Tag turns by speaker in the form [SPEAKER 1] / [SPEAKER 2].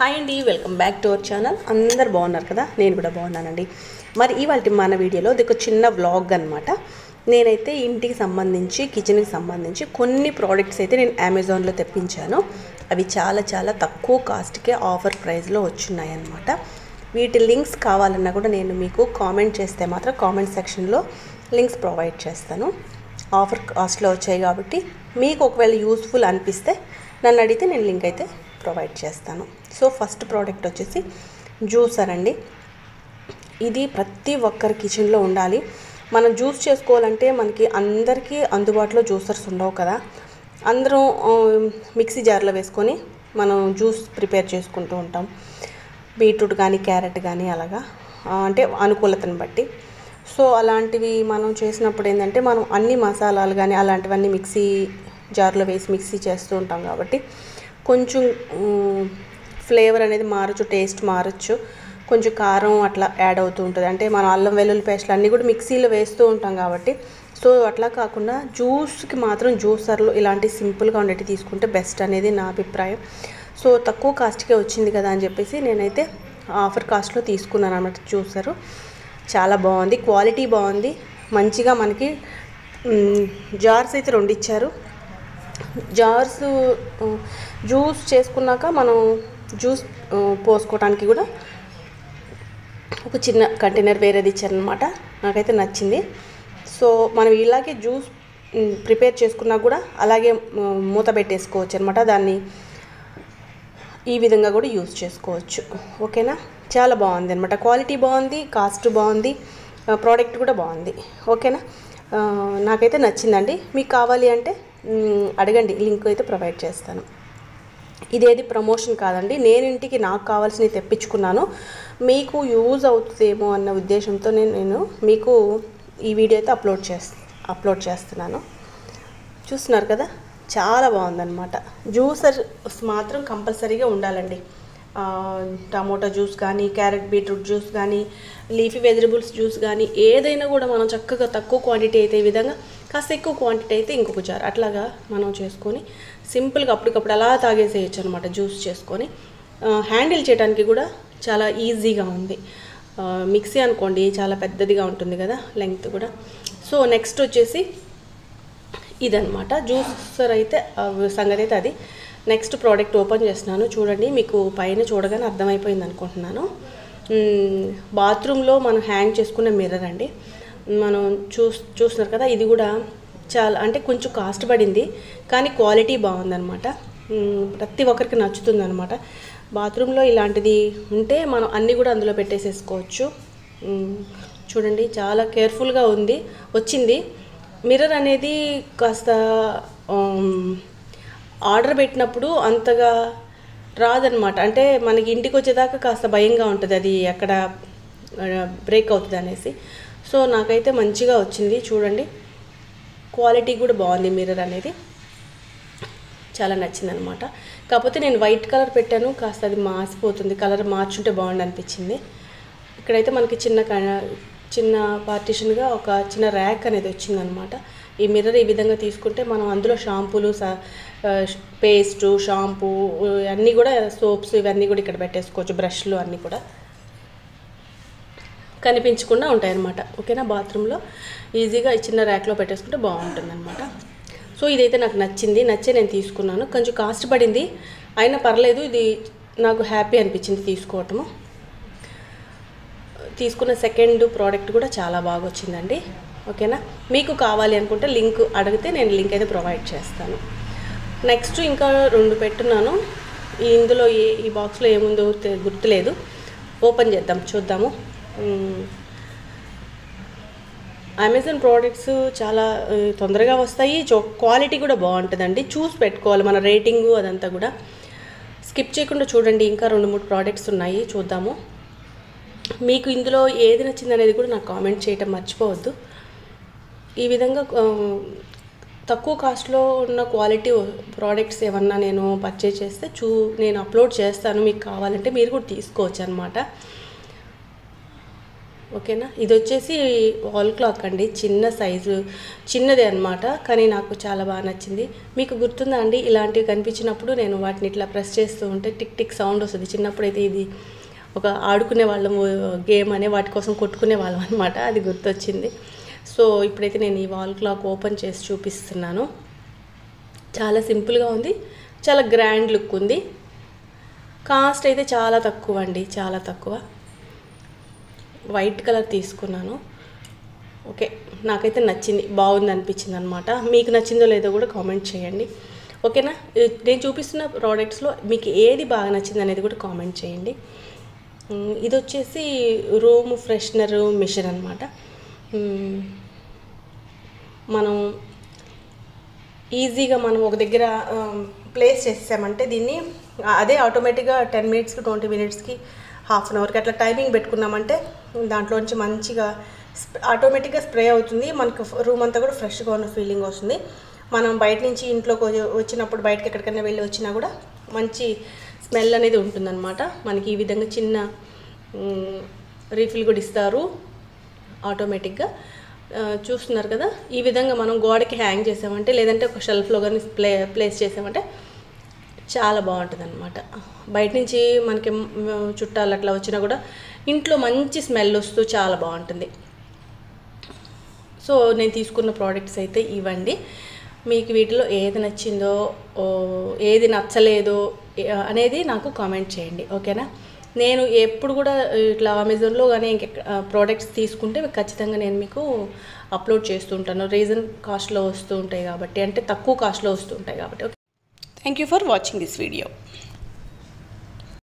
[SPEAKER 1] Hi అండి welcome back to our channel అందరు బాగున్నారు కదా నేను కూడా బాగున్నానండి మరి ఇవాళ మన వీడియోలో ఇది ఒక చిన్న వ్లాగ్ అనమాట నేనైతే ఇంటికి సంబంధించి కిచెన్కి సంబంధించి కొన్ని ప్రోడక్ట్స్ అయితే నేను అమెజాన్లో తెప్పించాను అవి చాలా చాలా తక్కువ కాస్ట్కే ఆఫర్ ప్రైస్లో వచ్చున్నాయి అనమాట వీటి లింక్స్ కావాలన్నా కూడా నేను మీకు కామెంట్ చేస్తే మాత్రం కామెంట్ సెక్షన్లో లింక్స్ ప్రొవైడ్ చేస్తాను ఆఫర్ కాస్ట్లో వచ్చాయి కాబట్టి మీకు ఒకవేళ యూస్ఫుల్ అనిపిస్తే నన్ను అడిగితే నేను లింక్ అయితే ప్రొవైడ్ చేస్తాను సో ఫస్ట్ ప్రోడక్ట్ వచ్చేసి జ్యూసర్ అండి ఇది ప్రతి ఒక్కరి కిచెన్లో ఉండాలి మనం జ్యూస్ చేసుకోవాలంటే మనకి అందరికీ అందుబాటులో జ్యూసర్స్ ఉండవు కదా అందరం ఆ, మిక్సీ జార్లో వేసుకొని మనం జ్యూస్ ప్రిపేర్ చేసుకుంటూ ఉంటాం బీట్రూట్ కానీ క్యారెట్ కానీ అలాగా ఆ, అంటే అనుకూలతను బట్టి సో అలాంటివి మనం చేసినప్పుడు ఏంటంటే మనం అన్ని మసాలాలు కానీ అలాంటివన్నీ మిక్సీ జార్లో వేసి మిక్సీ చేస్తూ ఉంటాం కాబట్టి కొంచెం ఫ్లేవర్ అనేది మారచ్చు టేస్ట్ మారచ్చు కొంచెం కారం అట్లా యాడ్ అవుతూ ఉంటుంది అంటే మనం అల్లం వెల్లుల్లి పేస్ట్లు అన్నీ కూడా మిక్సీలో వేస్తూ ఉంటాం కాబట్టి సో అట్లా కాకుండా జ్యూస్కి మాత్రం జ్యూసర్లు ఇలాంటి సింపుల్గా ఉండేవి తీసుకుంటే బెస్ట్ అనేది నా అభిప్రాయం సో తక్కువ కాస్ట్కే వచ్చింది కదా అని చెప్పేసి నేనైతే ఆఫర్ కాస్ట్లో తీసుకున్నాను అనమాట జ్యూసరు చాలా బాగుంది క్వాలిటీ బాగుంది మంచిగా మనకి మ్, జార్స్ అయితే రెండు ఇచ్చారు జార్స్ ఆ, జ్యూస్ చేసుకున్నాక మనం జ్యూస్ ఆ, పోసుకోవడానికి కూడా ఒక చిన్న కంటైనర్ వేరేది ఇచ్చారనమాట నాకైతే నచ్చింది సో మనం ఇలాగే జ్యూస్ మ్, ప్రిపేర్ చేసుకున్నా కూడా అలాగే మ్, మూత పెట్టేసుకోవచ్చు అనమాట దాన్ని ఈ విధంగా కూడా యూజ్ చేసుకోవచ్చు ఓకేనా చాలా బాగుంది అనమాట క్వాలిటీ బాగుంది కాస్ట్ బాగుంది ఆ, ప్రోడక్ట్ కూడా బాగుంది ఓకేనా ఆ, నాకైతే నచ్చిందండి మీకు కావాలి అంటే మ్, అడగండి లింక్ అయితే ప్రొవైడ్ చేస్తాను ఇదేది ప్రమోషన్ కాదండి నేను ఇంటికి నాకు కావాల్సినవి తెప్పించుకున్నాను మీకు యూజ్ అవుతుందేమో అన్న ఉద్దేశంతో నేను నేను మీకు ఈ వీడియో అయితే అప్లోడ్ చేస్తా అప్లోడ్ చేస్తున్నాను చూస్తున్నారు కదా చాలా బాగుందన్నమాట జ్యూసర్స్ మాత్రం కంపల్సరీగా ఉండాలండి ఆ, టమోటా జ్యూస్ కానీ క్యారెట్ బీట్రూట్ జ్యూస్ కానీ లీఫీ వెజిటబుల్స్ జ్యూస్ కానీ ఏదైనా కూడా మనం చక్కగా తక్కువ క్వాంటిటీ అయితే ఈ విధంగా కాస్త ఎక్కువ క్వాంటిటీ అయితే ఇంకొక జార్ అట్లాగా మనం చేసుకొని సింపుల్గా అప్పటికప్పుడు అలా తాగేసేయచ్చు అనమాట జ్యూస్ చేసుకొని ఆ, హ్యాండిల్ చేయడానికి కూడా చాలా ఈజీగా ఉంది ఆ, మిక్సీ అనుకోండి చాలా పెద్దదిగా ఉంటుంది కదా లెంగ్త్ కూడా సో నెక్స్ట్ వచ్చేసి ఇదనమాట జ్యూసర్ అయితే ఆ, సంగతి అయితే అది నెక్స్ట్ ప్రోడక్ట్ ఓపెన్ చేస్తున్నాను చూడండి మీకు పైన చూడగానే అర్థమైపోయింది అనుకుంటున్నాను మ్మ్, బాత్రూంలో మనం హ్యాంగ్ చేసుకున్న మిర్రర్ అండి మనం చూస్ చూస్తున్నారు కదా ఇది కూడా చాలా అంటే కొంచెం కాస్ట్ పడింది కానీ క్వాలిటీ బాగుందన్నమాట మ్మ్, ప్రతి ఒక్కరికి నచ్చుతుంది అనమాట బాత్రూంలో ఇలాంటిది ఉంటే మనం అన్నీ కూడా అందులో పెట్టేసేసుకోవచ్చు మ్మ్, చూడండి చాలా కేర్ఫుల్గా ఉంది వచ్చింది మిర్రర్ అనేది కాస్త ఆమ్, ఆర్డర్ పెట్టినప్పుడు అంతగా రాదనమాట అంటే మనకి ఇంటికి వచ్చేదాకా కాస్త భయంగా ఉంటుంది అది ఎక్కడ బ్రేక్ అవుతుంది అనేసి సో నాకైతే మంచిగా వచ్చింది చూడండి క్వాలిటీ కూడా బాగుంది మిర్రర్ అనేది చాలా నచ్చింది అనమాట కాకపోతే నేను వైట్ కలర్ పెట్టాను కాస్త అది మాసిపోతుంది కలర్ మార్చుంటే బాగుండు అనిపించింది ఇక్కడైతే మనకి చిన్న క- చిన్న పార్టిషన్గా ఒక చిన్న ర్యాక్ అనేది వచ్చిందనమాట ఈ మిర్రర్ ఈ విధంగా తీసుకుంటే మనం అందులో షాంపూలు పేస్టు షాంపూ అన్నీ కూడా సోప్స్ ఇవన్నీ కూడా ఇక్కడ పెట్టేసుకోవచ్చు బ్రష్లు అన్నీ కూడా కనిపించకుండా ఉంటాయన్నమాట ఓకేనా బాత్రూంలో ఈజీగా ఈ చిన్న ర్యాక్లో పెట్టేసుకుంటే బాగుంటుంది అనమాట సో ఇదైతే నాకు నచ్చింది నచ్చే నేను తీసుకున్నాను కొంచెం కాస్ట్ పడింది అయినా పర్లేదు ఇది నాకు హ్యాపీ అనిపించింది తీసుకోవటము తీసుకున్న సెకండ్ ప్రోడక్ట్ కూడా చాలా బాగా వచ్చిందండి ఓకేనా మీకు కావాలి అనుకుంటే లింక్ అడిగితే నేను లింక్ అయితే ప్రొవైడ్ చేస్తాను నెక్స్ట్ ఇంకా రెండు పెట్టున్నాను ఈ- ఇందులో ఏ ఈ బాక్స్లో ఏముందో తె- గుర్తులేదు ఓపెన్ చేద్దాం చూద్దాము మ్మ్. అమెజాన్ ప్రోడక్ట్స్ చాలా ఆ, తొందరగా వస్తాయి చో- క్వాలిటీ కూడా బాగుంటుందండి చూసి పెట్టుకోవాలి మన రేటింగు అదంతా కూడా స్కిప్ చేయకుండా చూడండి ఇంకా రెండు మూడు ప్రోడక్ట్స్ ఉన్నాయి చూద్దాము మీకు ఇందులో ఏది నచ్చింది అనేది కూడా నాకు కామెంట్ చేయటం మర్చిపోవద్దు ఈ విధంగా ఆ, తక్కువ కాస్ట్లో ఉన్న క్వాలిటీ ప్రోడక్ట్స్ ఏమన్నా నేను పర్చేజ్ చేస్తే చూ నేను అప్లోడ్ చేస్తాను మీకు కావాలంటే మీరు కూడా తీసుకోవచ్చు అనమాట ఓకేనా ఇది వచ్చేసి వాల్ క్లాక్ అండి చిన్న సైజు చిన్నదే అనమాట కానీ నాకు చాలా బాగా నచ్చింది మీకు గుర్తుందా అండి ఇలాంటివి కనిపించినప్పుడు నేను వాటిని ఇట్లా ప్రెస్ చేస్తూ ఉంటే టిక్ టిక్ సౌండ్ వస్తుంది చిన్నప్పుడు అయితే ఇది ఒక ఆడుకునే వాళ్ళము గేమ్ అనే వాటి కోసం కొట్టుకునే వాళ్ళం అనమాట అది గుర్తొచ్చింది సో ఇప్పుడైతే నేను ఈ వాల్ క్లాక్ ఓపెన్ చేసి చూపిస్తున్నాను చాలా సింపుల్గా ఉంది చాలా గ్రాండ్ లుక్ ఉంది కాస్ట్ అయితే చాలా తక్కువ అండి చాలా తక్కువ వైట్ కలర్ తీసుకున్నాను ఓకే నాకైతే నచ్చింది బాగుంది అనిపించింది అనమాట మీకు నచ్చిందో లేదో కూడా కామెంట్ చేయండి ఓకేనా ఇ- నేను చూపిస్తున్న ప్రోడక్ట్స్లో మీకు ఏది బాగా నచ్చింది అనేది కూడా కామెంట్ చేయండి ఉమ్, ఇది వచ్చేసి రూమ్ ఫ్రెషనర్ మిషన్ అనమాట మనం ఈజీగా మనం ఒక దగ్గర ప్లేస్ చేసామంటే దీన్ని అదే ఆటోమేటిక్గా టెన్ మినిట్స్కి ట్వంటీ మినిట్స్కి హాఫ్ అన్ అవర్కి అట్లా టైమింగ్ పెట్టుకున్నామంటే దాంట్లోంచి మంచిగా ఆటోమేటిక్గా స్ప్రే అవుతుంది మనకు రూమ్ అంతా కూడా ఫ్రెష్గా ఉన్న ఫీలింగ్ వస్తుంది మనం బయట నుంచి ఇంట్లోకి వచ్చి- వచ్చినప్పుడు బయటకి ఎక్కడికైనా వెళ్ళి వచ్చినా కూడా మంచి స్మెల్ అనేది ఉంటుందన్నమాట మనకి ఈ విధంగా చిన్న రీఫిల్ కూడా ఇస్తారు ఆటోమేటిక్గా ఆ, చూస్తున్నారు కదా ఈ విధంగా మనం గోడకి హ్యాంగ్ చేసామంటే లేదంటే ఒక షెల్ఫ్లో కానీ ప్లే ప్లేస్ చేసామంటే చాలా బాగుంటుంది అనమాట బయట నుంచి మనకి మ్, చుట్టాలు అట్లా వచ్చినా కూడా ఇంట్లో మంచి స్మెల్ వస్తూ చాలా బాగుంటుంది సో నేను తీసుకున్న ప్రోడక్ట్స్ అయితే ఇవ్వండి మీకు వీటిలో ఏది నచ్చిందో ఓ, ఏది నచ్చలేదో ఏ- అనేది నాకు కామెంట్ చేయండి ఓకేనా నేను ఎప్పుడు కూడా ఇట్లా అమెజాన్లో కానీ ఇంకెక్క ప్రోడక్ట్స్ తీసుకుంటే ఖచ్చితంగా నేను మీకు అప్లోడ్ చేస్తూ ఉంటాను రీజన్ కాస్ట్లో వస్తూ ఉంటాయి కాబట్టి అంటే తక్కువ కాస్ట్లో వస్తూ ఉంటాయి కాబట్టి okay thank you for watching this video